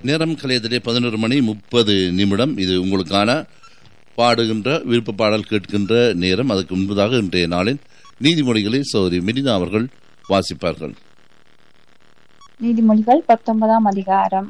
நேரம் கலையத்திலே பதினோரு மணி முப்பது நிமிடம் இது உங்களுக்கான பாடுகின்ற விருப்ப பாடல் கேட்கின்ற நேரம் அதுக்கு முன்பதாக இன்றைய நாளின் நீதிமொழிகளை சௌரி மெரினா அவர்கள் வாசிப்பார்கள் நீதிமொழிகள் பத்தொன்பதாம் அதிகாரம்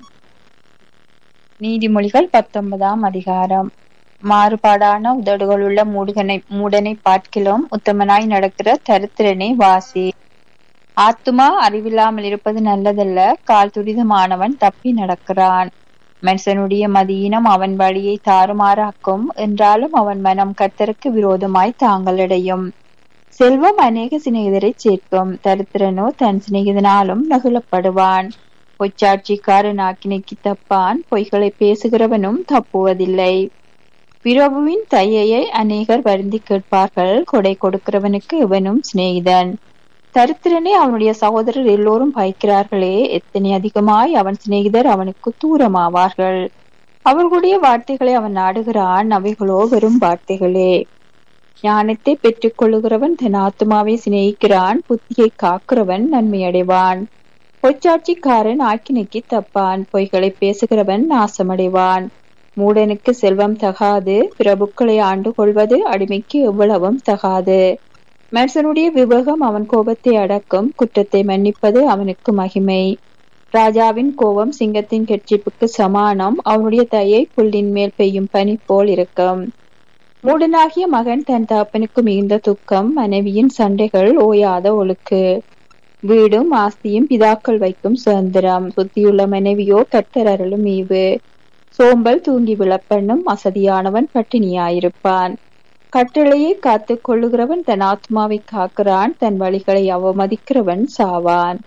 நீதிமொழிகள் பத்தொன்பதாம் அதிகாரம் மாறுபாடான உதடுகளுள்ள மூடுகனை மூடனை பார்க்கிலும் உத்தமனாய் நடக்கிற தரித்திரனை வாசி ஆத்துமா அறிவில்லாமல் இருப்பது நல்லதல்ல கால் துரிதமானவன் தப்பி நடக்கிறான் மனுஷனுடைய மதியினம் அவன் வழியை தாறுமாறாக்கும் என்றாலும் அவன் மனம் கர்த்தருக்கு விரோதமாய் தாங்களடையும் செல்வம் அநேக சிநேகிதரை சேர்க்கும் தரித்திரனோ தன் சிநேகிதனாலும் நகுலப்படுவான் பொச்சாட்சிக்காரன் ஆக்கினைக்கு தப்பான் பொய்களை பேசுகிறவனும் தப்புவதில்லை பிரபுவின் தையையை அநேகர் வருந்தி கேட்பார்கள் கொடை கொடுக்கிறவனுக்கு இவனும் சிநேகிதன் தரித்திரனே அவனுடைய சகோதரர் எல்லோரும் பயக்கிறார்களே எத்தனை அதிகமாய் அவன் சிநேகிதர் அவனுக்கு தூரமாவார்கள் அவர்களுடைய வார்த்தைகளை அவன் நாடுகிறான் அவைகளோ வெறும் வார்த்தைகளே ஞானத்தை பெற்றுக் கொள்ளுகிறவன் தன் ஆத்மாவை சிநேகிக்கிறான் புத்தியை காக்கிறவன் நன்மை அடைவான் பொச்சாட்சிக்காரன் ஆக்கினைக்கு தப்பான் பொய்களை பேசுகிறவன் நாசமடைவான் மூடனுக்கு செல்வம் தகாது பிரபுக்களை ஆண்டு கொள்வது அடிமைக்கு எவ்வளவும் தகாது மனுஷனுடைய விவேகம் அவன் கோபத்தை அடக்கும் குற்றத்தை மன்னிப்பது அவனுக்கு மகிமை ராஜாவின் கோபம் சிங்கத்தின் கெட்சிப்புக்கு சமானம் அவனுடைய தயை புல்லின் மேல் பெய்யும் பனி போல் இருக்கும் மூடனாகிய மகன் தன் தகப்பனுக்கு மிகுந்த துக்கம் மனைவியின் சண்டைகள் ஓயாத ஒழுக்கு வீடும் ஆஸ்தியும் பிதாக்கள் வைக்கும் சுதந்திரம் புத்தியுள்ள மனைவியோ கர்த்தர் அருளும் ஈவு சோம்பல் தூங்கி விழப்பண்ணும் அசதியானவன் பட்டினியாயிருப்பான் கட்டளையை காத்து கொள்ளுகிறவன் தன் ஆத்மாவை காக்கிறான் தன் வழிகளை அவமதிக்கிறவன் சாவான்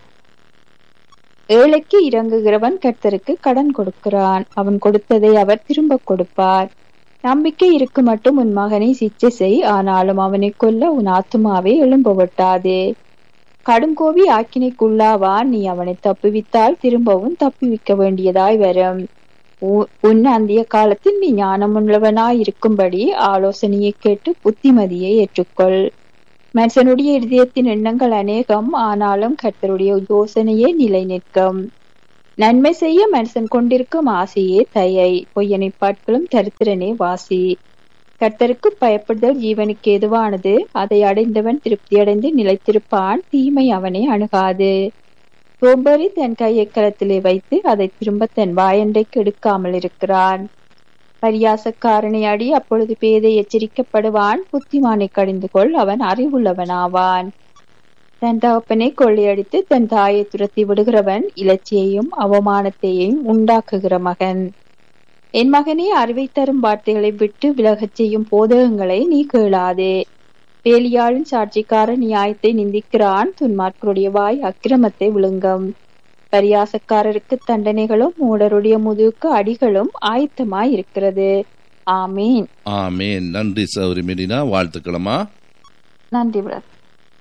ஏழைக்கு இறங்குகிறவன் கர்த்தருக்கு கடன் கொடுக்கிறான் அவன் கொடுத்ததை அவர் திரும்ப கொடுப்பார் நம்பிக்கை இருக்கு மட்டும் உன் மகனை சிச்சை செய் ஆனாலும் அவனை கொல்ல உன் ஆத்மாவை எழும்ப விட்டாதே கடுங்கோவி ஆக்கினைக்குள்ளாவான் நீ அவனை தப்புவித்தால் திரும்பவும் தப்புவிக்க வேண்டியதாய் வரும் உன் அந்திய காலத்தில் நீ ஞானமுள்ளவனாய் இருக்கும்படி ஆலோசனையை கேட்டு புத்திமதியை ஏற்றுக்கொள் மனுஷனுடைய இதயத்தின் எண்ணங்கள் அநேகம் ஆனாலும் கர்த்தருடைய யோசனையே நிலை நிற்கும் நன்மை செய்ய மனுஷன் கொண்டிருக்கும் ஆசையே தயை பொய்யனை பாட்களும் தரித்திரனே வாசி கர்த்தருக்கு பயப்படுதல் ஜீவனுக்கு எதுவானது அதை அடைந்தவன் திருப்தியடைந்து நிலைத்திருப்பான் தீமை அவனை அணுகாது சோம்பேறி தன் கையை களத்திலே வைத்து அதை திரும்ப தன் வாயண்டைக்கு எடுக்காமல் இருக்கிறான் பரியாசக்காரனை அடி அப்பொழுது பேதை எச்சரிக்கப்படுவான் புத்திமானை கடிந்து கொள் அவன் அறிவுள்ளவனாவான் தன் தகப்பனை கொள்ளையடித்து தன் தாயை துரத்தி விடுகிறவன் இலச்சியையும் அவமானத்தையும் உண்டாக்குகிற மகன் என் மகனே அறிவை தரும் வார்த்தைகளை விட்டு விலகச் செய்யும் போதகங்களை நீ கேளாதே வேலியாளின் சாட்சிக்கார நியாயத்தை நிந்திக்கிறான் துன்மார்க்கருடைய வாய் அக்கிரமத்தை விழுங்கும் பரியாசக்காரருக்கு தண்டனைகளும் மூடருடைய முதுகுக்கு அடிகளும் ஆயத்தமாய் இருக்கிறது ஆமீன் ஆமேன் நன்றி சௌரி மெரினா வாழ்த்துக்களமா நன்றி பிரதர்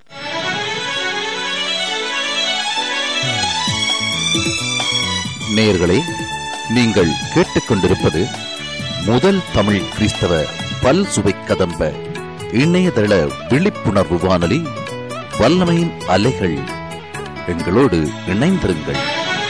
நேயர்களே நீங்கள் கேட்டுக்கொண்டிருப்பது முதல் தமிழ் கிறிஸ்தவ பல் சுவை கதம்ப இணையதள விழிப்புணர்வு வானொலி வல்லமையின் அலைகள் எங்களோடு இணைந்திருங்கள்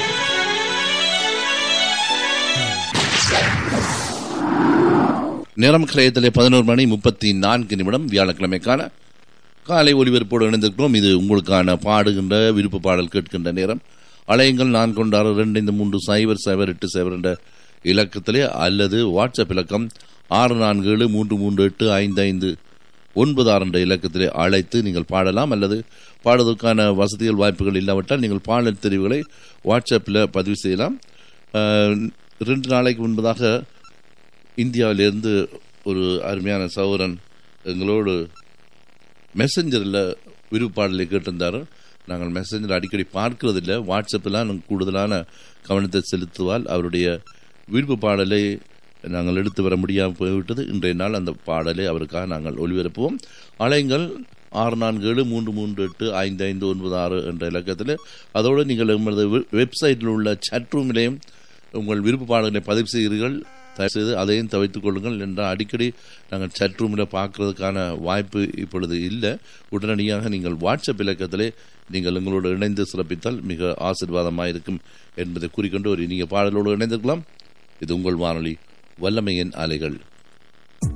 நேரம் கலையத்திலே பதினோரு மணி முப்பத்தி நான்கு நிமிடம் வியாழக்கிழமைக்கான காலை ஒலிபரப்போடு இணைந்திருக்கிறோம் இது உங்களுக்கான பாடுகின்ற விருப்ப பாடல் கேட்கின்ற நேரம் அலையங்கள் நான் கொண்டாறு ரெண்டு இந்த மூன்று சைபர் சைபர் எட்டு சைபர் என்ற இலக்கத்திலே அல்லது வாட்ஸ்அப் இலக்கம் ஆறு நான்கு ஏழு மூன்று மூன்று எட்டு ஐந்து ஐந்து ஒன்பது ஆறு என்ற இலக்கத்திலே அழைத்து நீங்கள் பாடலாம் அல்லது பாடுவதற்கான வசதிகள் வாய்ப்புகள் இல்லாவிட்டால் நீங்கள் பாடல் தெரிவுகளை வாட்ஸ்அப்பில் பதிவு செய்யலாம் ரெண்டு நாளைக்கு முன்பதாக இந்தியாவிலிருந்து ஒரு அருமையான சௌரன் எங்களோடு மெசஞ்சரில் விருப்பாடலை கேட்டிருந்தார் நாங்கள் மெசஞ்சர் அடிக்கடி பார்க்கறதில்ல வாட்ஸ்அப்பில் கூடுதலான கவனத்தை செலுத்துவால் அவருடைய விருப்ப பாடலை நாங்கள் எடுத்து வர முடியாமல் போய்விட்டது இன்றைய நாள் அந்த பாடலை அவருக்காக நாங்கள் ஒளிபரப்புவோம் அலைங்கள் ஆறு நான்கு ஏழு மூன்று மூன்று எட்டு ஐந்து ஐந்து ஒன்பது ஆறு என்ற இலக்கத்தில் அதோடு நீங்கள் எங்களது வெப்சைட்டில் உள்ள சட் ரூமிலேயும் உங்கள் விருப்ப பாடல்களை பதிவு செய்கிறீர்கள் தயவுசெய்து அதையும் தவிர்த்துக் கொள்ளுங்கள் என்றால் அடிக்கடி நாங்கள் சட் ரூமில் பார்க்கறதுக்கான வாய்ப்பு இப்பொழுது இல்லை உடனடியாக நீங்கள் வாட்ஸ்அப் இலக்கத்திலே நீங்கள் எங்களோடு இணைந்து சிறப்பித்தால் மிக ஆசிர்வாதமாக இருக்கும் என்பதை குறிக்கொண்டு ஒரு இனிய பாடலோடு இணைந்திருக்கலாம் இது உங்கள் வானொலி வல்லமையின் அலைகள்